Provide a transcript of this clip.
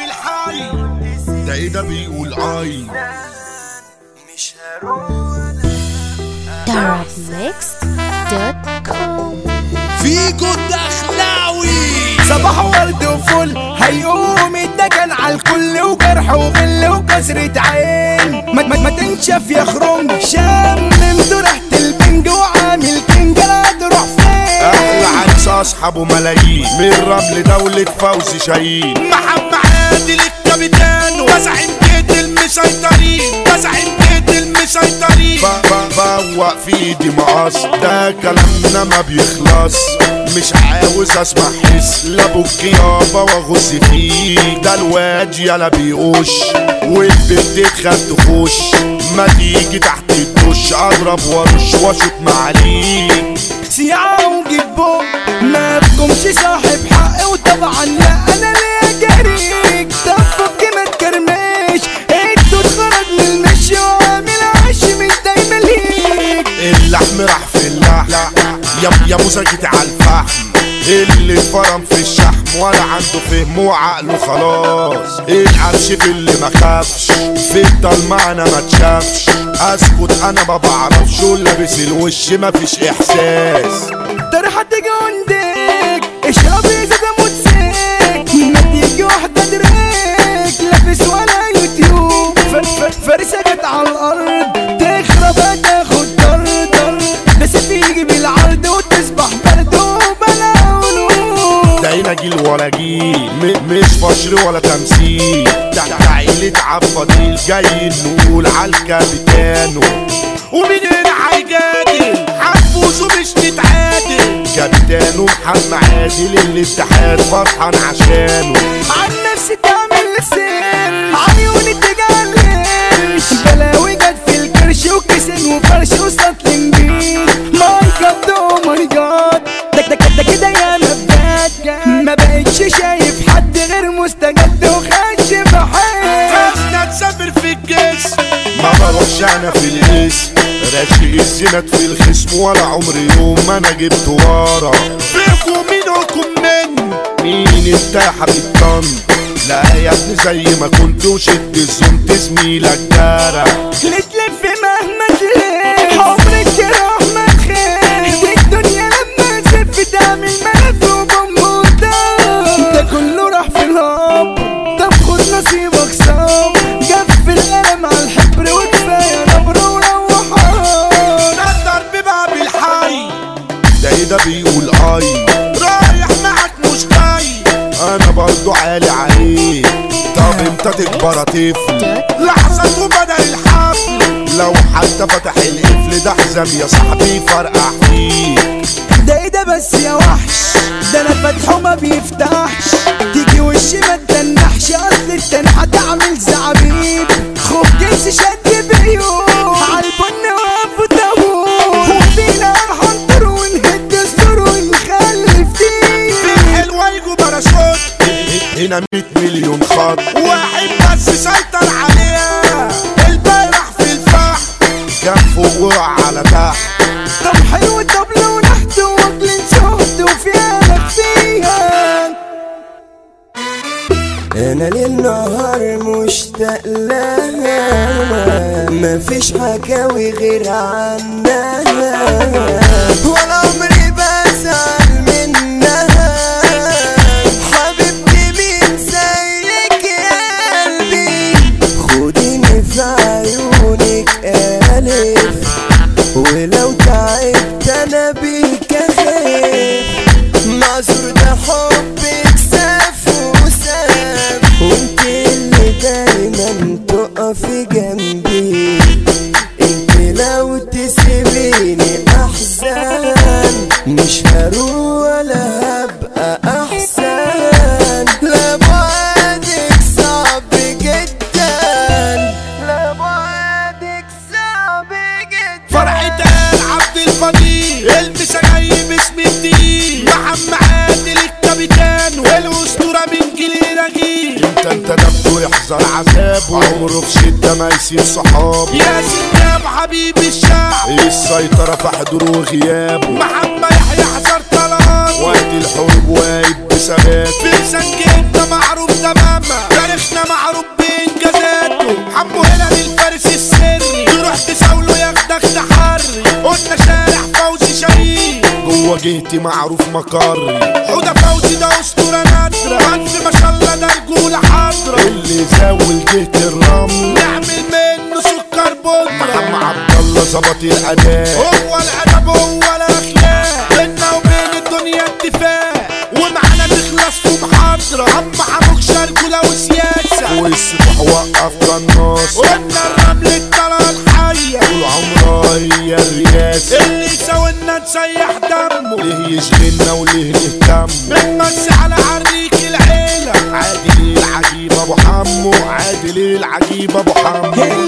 بالحي ده ايه ده بيقول اي مش هروح darabmixed.com فيكو الدخلاوي صباح ورد وفل هيقوم الدجن على الكل وجرح وغل وكسرة عين ما, ما, ما تنشف يا خرم شممت ريحة البنج وعامل كينج لا تروح احلى فين عريس اصحابه ملايين من رمل دولة فوزي شاهين محمد عادل الكابيتان وزعم بيت المسيطرين وزعم بيت المسيطرين بوق في ايدي مقص ده كلامنا ما بيخلص مش عاوز اسمع حس لابوك يابا واغص فيك ده الواد يلا بيقش والبنت تخاف تخش ما تيجي تحت الدش اضرب وارش واشوط معاليك سيعة وجيبو ما بكمش صاحب حق وطبعا لا انا ليا جريك طب فك ما تكرمش انتوا اتخرج من المشي وعامل عش مش دايما ليك اللحم راح في اللحم يا يا موسى جيت على الفحم اللي اتفرم في الشحم ولا عنده فهم وعقله خلاص القرش في اللي ما خافش في الضلمة انا ما تشافش اسكت انا ما بعرفش ولابس الوش ما فيش احساس طرحة تيجي عندك اشرب ازازة موتسيك ما تيجي واحدة دريك لابس ولا يوتيوب ف- ف- فرسة جت على الارض تخرب هتاخد در در بس تيجي بالعرض وتصبح برد وبلا قلوب ده هنا جيل ولا جيل م- مش فشر ولا تمثيل ده ده عيلة عفضيل جاي نقول عالكابيتانو ومين هنا هيجادل هنفوز ومش نتعادل كابيتانو محمد عادل الاتحاد فرحان عشانه عن نفسي تعمل سر عيوني تجلش بلاوي جت في الكرش وكسن وفرش وسطل انجيل ماي جاد او ماي جاد ده ده ده كده يا مبدات ما بقتش شايف حد غير مستجد وخش بحيل خلنا نسافر في الجسم ما بروحش انا في الاسم راشق الزنات في الخصم ولا عمري يوم ما انا جبت ورا فيكم منكم من مين انت يا حبيب طن لا يا ابني زي ما كنت وشد الزوم زميلك جارة لتلف مهما تلف عمرك تروح ما تخاف الدنيا لما تلف تعمل ملف وبموتة ده كله راح في الهب طب خد نصيبك صاب جف القلم على الحبر وكفاية نبر وروحان الضرب بقى بالحي ده ايه ده بيقول اي رايح معك مش جاي انا برضو عالي عليك طب امتى تكبر طفل لحظة وبدأ الحفل لو حتى فتح القفل ده حزام يا صاحبي فرقع فيك ده ايه ده بس يا وحش ده انا فاتحه ما بيفتحش تيجي وشي ما تتنحش اصل التنحة تعمل زعبيب خوف جنس شد بيوم عالبن واقف وتابوت وفينا هنطر ونهد السور ونخلف دي حلوة يجوا باراشوت هنا 100 مليون خط واحد بس سيطر عليها الباقي راح في الفحم كان فوق وقع على تحت طب حلو طبل ونحت واكلين شهد وفيها فيها انا ليل نهار مشتاق لها مفيش حكاوي غير عنها ولا عمري بزعل منها حبيبتي مين زيك يا قلبي خديني في عيونك الف ولو تعبت انا بيك اخاف معذور ده حبك ساف وساف وانت اللي دايما تقفي جنبي انت لو تسيبيني احزان مش هروح ولا هبقى احسن لا بعدك صعب جدا لا بعدك صعب جدا فرحة عبد الفضيل المسا جاي باسم الدين محمد عادل الكابيتان والاسطورة من جيل رجيل انت انت نبته يحذر عذابه عمره في شدة ما يسيب صحابه يا سلام حبيب الشعب السيطرة في حضوره وغيابه محمد يحيى حذر طلال وقت الحروب واقف بثبات في سنجين ده معروف تماما تاريخ واجهتي معروف مقري حوده فوزي ده اسطوره نادره عندي ما شاء الله ده رجوله حاضره اللي زاول جهه الرمل نعمل منه سكر بودره محمد عبد الله ظبط الاداء هو الادب هو الاخلاق بينا وبين الدنيا اتفاق ومعانا نخلص في محاضره عم حموك شركوله وسياسه والسفاح وقف قناص قلنا الرمل الطلعه الحيه طول عمرها هي الرياسه اللي يساوينا نسيح دمه ليه يشغلنا وليه نهتم بنمسي على عريك العيله عادل العجيب ابو حمو عادل العجيب ابو حمو